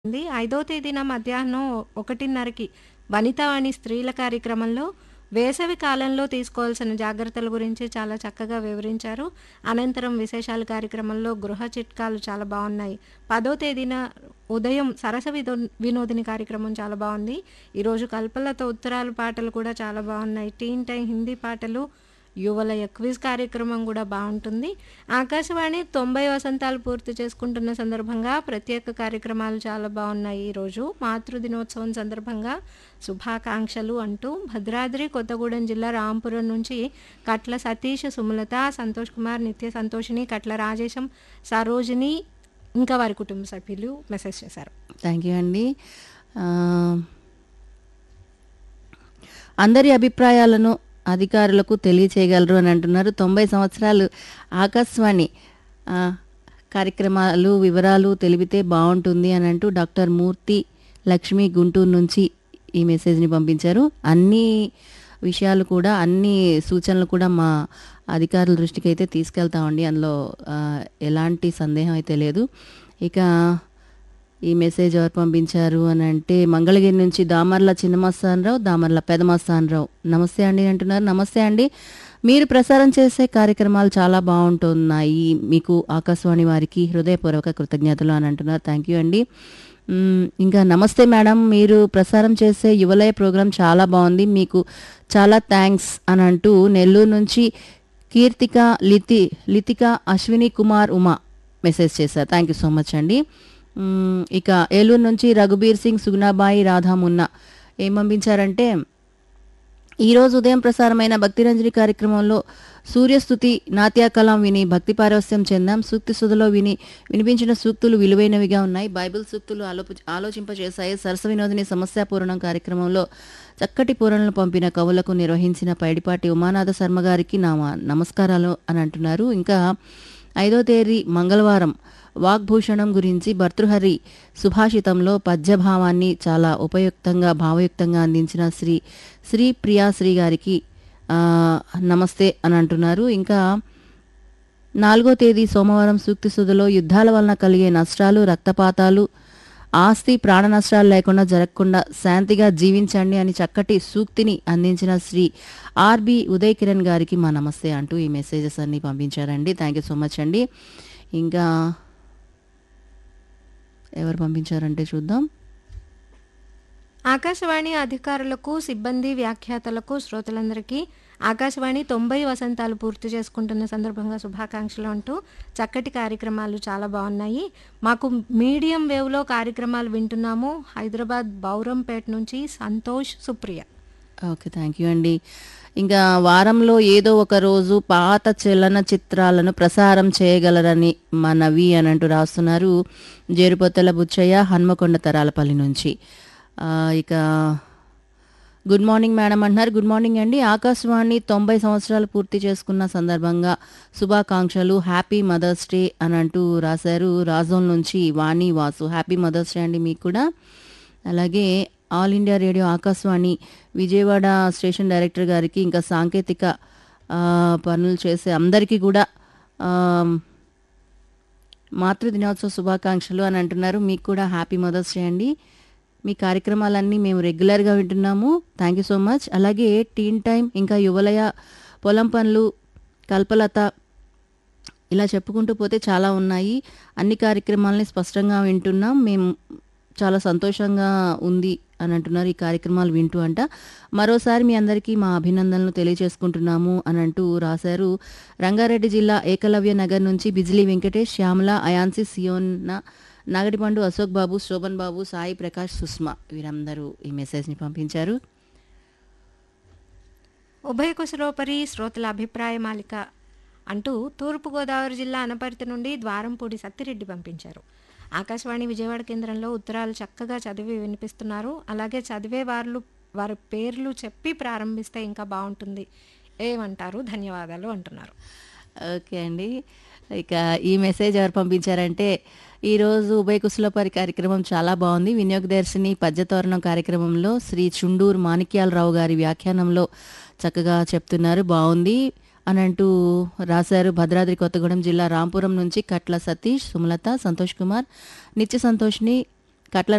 ఉంది. ఐదో తేదీన మధ్యాహ్నం 1:30కి వనితావాణి స్త్రీల కార్యక్రమంలో వేసవి కాలంలో తీసుకోవాల్సిన జాగ్రత్తల గురించి చాలా చక్కగా వివరించారు. అనంతరం విశేషాలు కార్యక్రమంలో గృహ చిట్కాలు చాలా బావున్నాయి. పదో తేదీన ఉదయం సరస విదో వినోదిని కార్యక్రమం చాలా బావుంది. ఈరోజు కల్పలతో ఉత్తరాలు పాటలు కూడా చాలా బావున్నాయి. టీన్ టైమ్ హిందీ పాటలు, యువలయ క్విజ్ కార్యక్రమం కూడా బావుంటుంది. ఆకాశవాణి 90 వసంతాలు పూర్తి చేసుకుంటున్న సందర్భంగా ప్రత్యేక కార్యక్రమాలు చాలా బావున్నాయి ఈరోజు. మాతృ దినోత్సవం సందర్భంగా శుభాకాంక్షలు అంటూ భద్రాద్రి కొత్తగూడెం జిల్లా రాంపురం నుంచి కట్ల సతీష్, సుమలత, సంతోష్ కుమార్, నిత్య సంతోషిని, కట్ల రాజేశం, సరోజిని ఇంకా వారి కుటుంబ సభ్యులు మెసేజ్ చేశారు. థ్యాంక్ యూ అండి. ఆహ్, అందరి అభిప్రాయాలను అధికారులకు తెలియచేయగలరు అని అంటున్నారు. 90 సంవత్సరాలు ఆకాశవాణి ఆహ్, కార్యక్రమాలు వివరాలు తెలిపితే బావుంటుంది అని అంటూ డాక్టర్ మూర్తి లక్ష్మి గుంటూరు నుంచి ఈ మెసేజ్‌ని పంపించారు. అన్ని విషయాలు కూడా అన్ని సూచనలు కూడా మా అధికారుల దృష్టికైతే తీసుకెళ్తామండి. అందులో ఆహ్, ఎలాంటి సందేహం అయితే లేదు. ఇక ఈ మెసేజ్ ఎవరు పంపించారు అని అంటే మంగళగిరి నుంచి దామర్ల చిన్నమస్తానరావు, దామర్ల పెదమస్తానరావు. నమస్తే అండి అంటున్నారు. నమస్తే అండి. మీరు ప్రసారం చేసే కార్యక్రమాలు చాలా బావుంటున్నాయి. మీకు ఆకాశవాణి వారికి హృదయపూర్వక కృతజ్ఞతలు అని అంటున్నారు. థ్యాంక్ యూ అండి. హ్మ్. ఇంకా నమస్తే మేడం. మీరు ప్రసారం చేసే యువలయ ప్రోగ్రాం చాలా బావుంది. మీకు చాలా థాంక్స్ అని అంటూ నెల్లూరు నుంచి కీర్తిక, లితి లితిక, అశ్విని కుమార్, ఉమా మెసేజ్ చేశారు. థ్యాంక్ యూ సో మచ్ అండి. హ్మ్. ఇక ఏలూరు నుంచి రఘుబీర్ సింగ్, సుగుణాబాయి, రాధా మున్నా ఏం పంపించారంటే ఈరోజు ఉదయం ప్రసారమైన భక్తిరంజని కార్యక్రమంలో సూర్యస్తుతి నాట్యకలాం విని భక్తి పారవస్యం చెందాం. సూక్తి సుధలో విని వినిపించిన సూక్తులు విలువైనవిగా ఉన్నాయి. బైబిల్ సూక్తులు ఆలోపు ఆలోచింపజేశాయి. సరస వినోదిని సమస్యాపూరణం కార్యక్రమంలో చక్కటి పూరణలు పంపిన కవులకు నిర్వహించిన పైడిపాటి ఉమానాథ శర్మ గారికి నా నమస్కారాలు అని అంటున్నారు. ఇంకా ఐదో తేదీ మంగళవారం వాగ్భూషణం గురించి భర్తృహరి సుభాషితంలో పద్యభావాన్ని చాలా ఉపయుక్తంగా భావయుక్తంగా అందించిన శ్రీ శ్రీ ప్రియాశ్రీ గారికి ఆహ్, నమస్తే అని అంటున్నారు. ఇంకా నాలుగో తేదీ సోమవారం సూక్తి సుధలో యుద్ధాల వలన కలిగే నష్టాలు, రక్తపాతాలు, ఆస్తి, ప్రాణ నష్టాలు లేకుండా జరగకుండా శాంతిగా జీవించండి అని చక్కటి సూక్తిని అందించిన శ్రీ ఆర్‌బి ఉదయ్ కిరణ్ గారికి మా నమస్తే అంటూ ఈ మెసేజెస్ అన్నీ పంపించారండి. థ్యాంక్ యూ సో మచ్ అండి. ఇంకా ఎవరు పంపించారంటే చూద్దాం. ఆకాశవాణి అధికారులకు, సిబ్బంది, వ్యాఖ్యాతలకు, శ్రోతలందరికీ ఆకాశవాణి 90 వసంతాలు పూర్తి చేసుకుంటున్న సందర్భంగా శుభాకాంక్షలు అంటూ చక్కటి కార్యక్రమాలు చాలా బావున్నాయి. మాకు మీడియం వేవ్‌లో కార్యక్రమాలు వింటున్నాము. హైదరాబాద్ బౌరంపేట నుంచి Santosh, Supriya. Okay. Thank you అండి. ఇంకా వారంలో ఏదో ఒక రోజు పాత చలనచిత్రాలను ప్రసారం చేయగలరని మనవి అని అంటూ రాస్తున్నారు. జేరుపోతల బుచ్చయ్య, హన్మకొండ తరాలపల్లి నుంచి. ఆహ్, ఇక గుడ్ మార్నింగ్ మేడం అంటున్నారు. గుడ్ మార్నింగ్ అండి. ఆకాశవాణి 90 సంవత్సరాలు పూర్తి చేసుకున్న సందర్భంగా శుభాకాంక్షలు. హ్యాపీ మదర్స్ డే అని అంటూ రాశారు. రాజోల్ నుంచి Vani Vasu. Happy mother's day అండి మీకు కూడా. అలాగే all India radio Akashvani Vijayawada station director గారికి ఇంకా సాంకేతిక ఆహ్, పనులు చేసే అందరికీ కూడా ఆహ్, మాతృ దినోత్సవ శుభాకాంక్షలు అని అంటున్నారు. మీకు కూడా హ్యాపీ మదర్స్ డే అండి. మీ కార్యక్రమాలన్నీ మేము రెగ్యులర్‌గా వింటున్నాము. Thank you so much. అలాగే టీన్ టైమ్ ఇంకా యువలయ, పొలం పనులు, కల్పలత ఇలా చెప్పుకుంటూ పోతే చాలా ఉన్నాయి. అన్ని కార్యక్రమాలని స్పష్టంగా వింటున్నాం. మేము చాలా సంతోషంగా ఉంది అని అంటున్నారు. ఈ కార్యక్రమాలు వింటూ అంట. మరోసారి మీ అందరికీ మా అభినందనలు తెలియజేసుకుంటున్నాము అని అంటూ రాశారు. రంగారెడ్డి జిల్లా ఏకలవ్య నగర్ నుంచి బిజిలీ వెంకటేష్, శ్యామల, అయాన్సి, సియోన, నాగటిపండు, అశోక్ బాబు, శోభన్ బాబు, సాయి ప్రకాష్, సుష్మా వీరందరూ ఈ మెసేజ్‌ని పంపించారు. ఉభయ కుశలోపరి శ్రోతల అభిప్రాయ మాలిక అంటూ తూర్పుగోదావరి జిల్లా అనపర్తి నుండి ద్వారంపూడి సత్తిరెడ్డి పంపించారు. ఆకాశవాణి విజయవాడ కేంద్రంలో ఉత్తరాలు చక్కగా చదివి వినిపిస్తున్నారు. అలాగే చదివే వార్లు వారి పేర్లు చెప్పి ప్రారంభిస్తే ఇంకా బావుంటుంది. ఏమంటారు? ధన్యవాదాలు అంటున్నారు. ఓకే అండి. ఇక ఈ మెసేజ్ ఎవరు పంపించారంటే ఈరోజు ఉభయ కుశలోపరి కార్యక్రమం చాలా బావుంది. వినియోగదర్శిని పద్యతోరణం కార్యక్రమంలో శ్రీ చుండూరు మాణిక్యాలరావు గారి వ్యాఖ్యానంలో చక్కగా చెప్తున్నారు. బావుంది అని అంటూ రాశారు. భద్రాద్రి కొత్తగూడెం జిల్లా రాంపురం నుంచి కట్ల సతీష్, సుమలత, సంతోష్ కుమార్, నిత్య సంతోష్‌ని, కట్ల